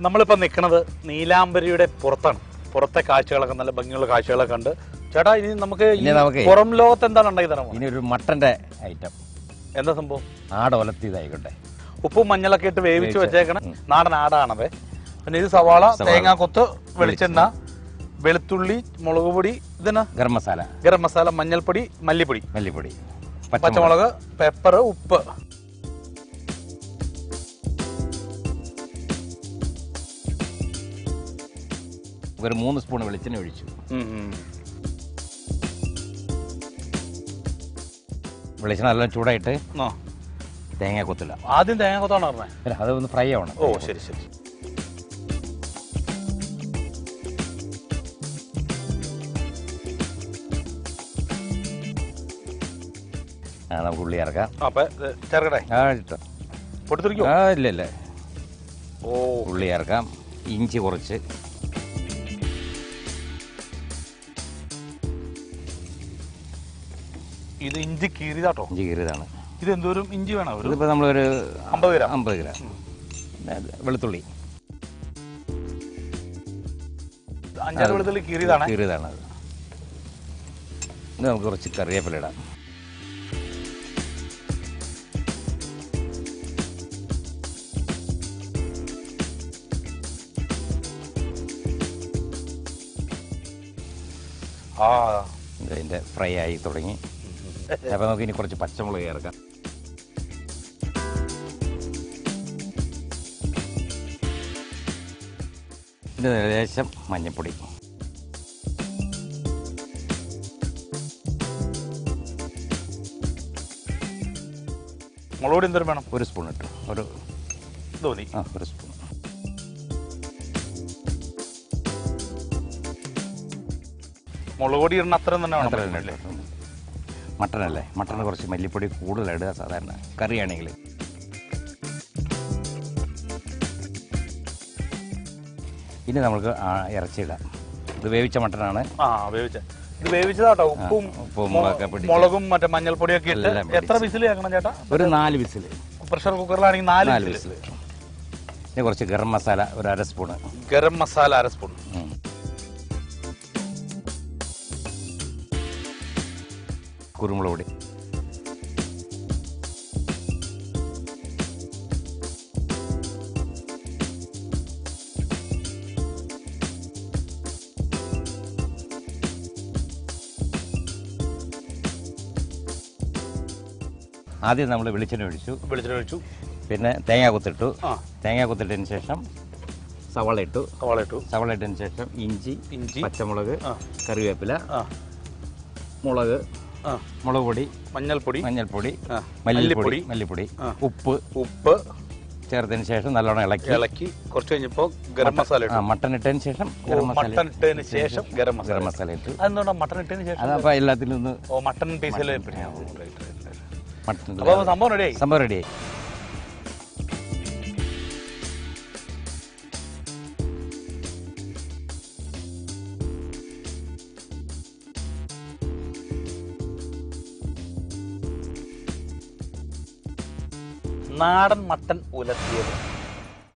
നമ്മളിപ്പോൾ നിൽക്കുന്നത് നീലാംബരിയുടെ പുറത്താണ് പുറത്തെ കാഴ്ചകളൊക്കെ നല്ല ഭംഗിയുള്ള കാഴ്ചകളൊക്കെ കണ്ട് ചേട്ടാ ഇനി നമുക്ക് ഈ ഇനി നമുക്ക് പുറം ലോകത്ത് എന്താണ് ഉണ്ടാക്കി തരാമോ ഇനി ഒരു മട്ടന്റെ ഐറ്റം എന്താ സംഭവം ആട് ഒലത്തിയതായിക്കോട്ടെ ഉപ്പും മഞ്ഞളൊക്കെ ഇട്ട് വേവിച്ച് വേവിച്ച്. വെച്ചേക്കണ ഉം. നാടൻ ആടാണത് പിന്നെ ഇത് സവാള സവാള. തേങ്ങാക്കൊത്ത് വെളിച്ചെണ്ണ വെളുത്തുള്ളി മുളക് പൊടി ഇതിന് ഗരം മസാല ഗരം മസാല മഞ്ഞൾപ്പൊടി മല്ലിപ്പൊടി മല്ലിപ്പൊടി പച്ചമുളക് പെപ്പർ ഉപ്പ് ഒരു മൂന്ന് സ്പൂൺ വെളിച്ചെണ്ണ ഒഴിച്ചു ഉം, ഉം. വെളിച്ചെണ്ണ നല്ല ചൂടായിട്ട് ആ. തേങ്ങ കൊത്തില്ല ആദ്യം തേങ്ങാക്കൊത്താണ് പറഞ്ഞത് അതൊന്ന് ഫ്രൈ ആവണം ഓ ശരി ശരി ആ നമുക്ക് ഉള്ളി ഇറക്കാം അപ്പൊ ഇത് ചേർക്കട്ടെ ആ ഇട്ടോ പൊട്ടിത്തെറിക്കോ ആ ഇല്ല ഇല്ല ഓ ഉള്ളി ഇറക്കാം ഇഞ്ചി കുറച്ച് ഇത് ഇഞ്ചി കീറിയതാട്ടോ ഇഞ്ചി കീറിയതാണ് ഇത് എന്തോരം ഇഞ്ചി വേണം ഒരു ഇതിപ്പോൾ നമ്മളൊരു അമ്പത് ഗ്രാം അമ്പത് ഗ്രാം പിന്നെ ഇത് വെളുത്തുള്ളി അഞ്ചാറ് വെളുത്തുള്ളി കീറിയതാണ് കീറിയതാണ് അത് ഇത് നമുക്ക് കുറച്ച് കറിവേപ്പില ഇടാം ആ ഇത് അതിൻ്റെ ഫ്രൈ ആയി തുടങ്ങി അപ്പോൾ നമുക്ക് ഇനി കുറച്ച് പച്ചമുളക് ചേർക്കാം ഇത് ലേശം മഞ്ഞൾപ്പൊടി മുളക് പൊടി എന്തോരം വേണം ഒരു സ്പൂൺ ഇട്ടു ഒരു ഇത് മതി ആ ഒരു സ്പൂൺ മുളക് പൊടി ഇടുന്ന അത്രയും തന്നെ അത്ര വേണം തന്നെ ഇട്ടു മട്ടനല്ലേ മട്ടന് കുറച്ച് മല്ലിപ്പൊടി കൂടുതലിടുക സാധാരണ കറിയാണെങ്കിൽ ഇനി നമുക്ക് ആ ഇറച്ചിയിടാം ഇത് വേവിച്ച മട്ടനാണ് ആ വേവിച്ച ഇത് വേവിച്ചതാട്ടോ ഉപ്പും ഉപ്പും മു- ഒക്കെ പിടിച്ച്. മുളകും മറ്റേ മഞ്ഞൾപ്പൊടിയൊക്കെ ഇട്ട് എല്ലാം എത്ര വിസിൽ കേൾക്കണം ചേട്ടാ ഒരു നാല് വിസിൽ പ്രഷർ കുക്കറിലാണെങ്കിൽ നാല് നാല് വിസിൽ വിസിൽ ഇനി കുറച്ച് ഗരം മസാല ഒരു അര സ്പൂണ് ഗരം മസാല അര സ്പൂൺ ഉം. കുരുമുളക് പൊടി ആദ്യം നമ്മൾ വെളിച്ചെണ്ണ ഒഴിച്ചു വെളിച്ചെണ്ണ ഒഴിച്ചു പിന്നെ തേങ്ങ കുത്തിട്ടു ആ തേങ്ങ കുത്തിട്ടതിന് ശേഷം സവാള ഇട്ടു സവാള ഇട്ടു സവാള ഇട്ടതിന് ശേഷം ഇഞ്ചി ഇഞ്ചി പച്ചമുളക് ആ കറിവേപ്പില ആ മുളക് ആ മുളക് പൊടി മഞ്ഞൾപ്പൊടി മഞ്ഞൾപ്പൊടി ആ മല്ലിപ്പൊടി മല്ലിപ്പൊടി ആ. ഉപ്പ് ഉപ്പ് ചേർത്തതിന് ശേഷം നല്ലോണം ഇളക്കി ഇളക്കി കുറച്ച് കഴിഞ്ഞപ്പോ ഗരം മസാല ആ ഇട്ടു മട്ടൺ ഇട്ടതിന് ശേഷം ഓ, ഗരം മസാല മട്ടൺ ഇട്ടതിന് ശേഷം ഗരം മസാല ഗരം മസാല ഇട്ടു അതെന്തുകൊണ്ടാ മട്ടൺ ഇട്ടതിന് ശേഷം അതപ്പോൾ എല്ലാത്തിലും ഒന്ന് ഓ മട്ടൺ പീസിൽ മട്ടൺ അപ്പൊ സംഭവം റെഡിയായി സംഭവം റെഡിയായി നാടൻ മട്ടൻ ഉലർത്തിയത്